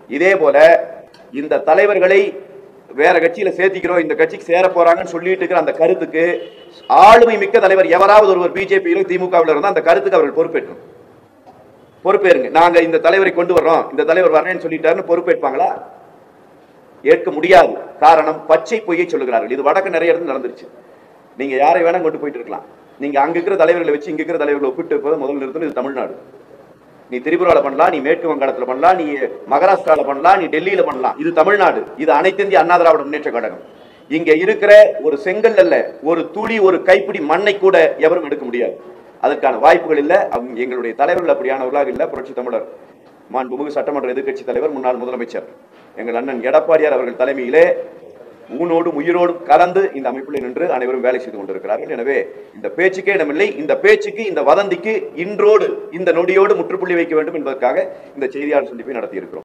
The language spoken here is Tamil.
இதே போல இந்த தலைவர்களை வேற கட்சியில சேர்த்திக்கிறோம் இந்த கட்சிக்கு சேர போறாங்கன்னு சொல்லிட்டு இருக்கிற அந்த கருத்துக்கு ஆளுமை மிக்க தலைவர் எவராவது ஒருவர் பிஜேபியில திமுகவில் இருந்தா அந்த கருத்துக்கு அவர்கள் பொறுப்பேற்கணும் பொறுப்பேறுங்க நாங்க இந்த தலைவரை கொண்டு வர்றோம் இந்த தலைவர் வரேன்னு சொல்லிட்டாருன்னு பொறுப்பேற்பாங்களா ஏற்க முடியாது காரணம் பச்சை பொய்யை சொல்லுகிறார்கள் இது வடக்கு நிறைய இடத்துல நடந்துருச்சு நீங்க யாரை வேணா கொண்டு போயிட்டு இருக்கலாம் நீங்க அங்க இருக்கிற தலைவர்களை வச்சு இங்க இருக்கிற தலைவர்களை ஒப்பிட்டு இருப்பது முதல் நிறுத்தம் இது தமிழ்நாடு நீ திரிபுரால பண்ணலாம் நீ மேற்கு வங்காளத்துல பண்ணலாம் நீ மகாராஷ்டிரால பண்ணலாம் நீ டெல்லியில பண்ணலாம் இது தமிழ்நாடு இது அனைத்து இந்திய அண்ணா திராவிட முன்னேற்ற கழகம் இங்க இருக்கிற ஒரு செங்கல் அல்ல ஒரு துளி ஒரு கைப்பிடி மண்ணை கூட எவரும் எடுக்க முடியாது அதற்கான வாய்ப்புகள் இல்ல அவங்க- எங்களுடைய தலைவர்கள் அப்படியானவர்களாக இல்ல புரட்சி தமிழர் மாண்புமிகு சட்டமன்ற எதிர்க்கட்சி தலைவர் முன்னாள் முதலமைச்சர் எங்கள் அண்ணன் எடப்பாடியார் அவர்கள் தலைமையிலே ஊனோடும் உயிரோடும் கலந்து இந்த அமைப்பில் நின்று அனைவரும் வேலை செய்து கொண்டிருக்கிறார்கள் எனவே இந்த பேச்சுக்கே இடமில்லை இந்த பேச்சுக்கு இந்த வதந்திக்கு இன்றோடு இந்த நொடியோடு முற்றுப்புள்ளி வைக்க வேண்டும் என்பதற்காக இந்த செய்தியாளர் சந்திப்பை நடத்தி இருக்கிறோம்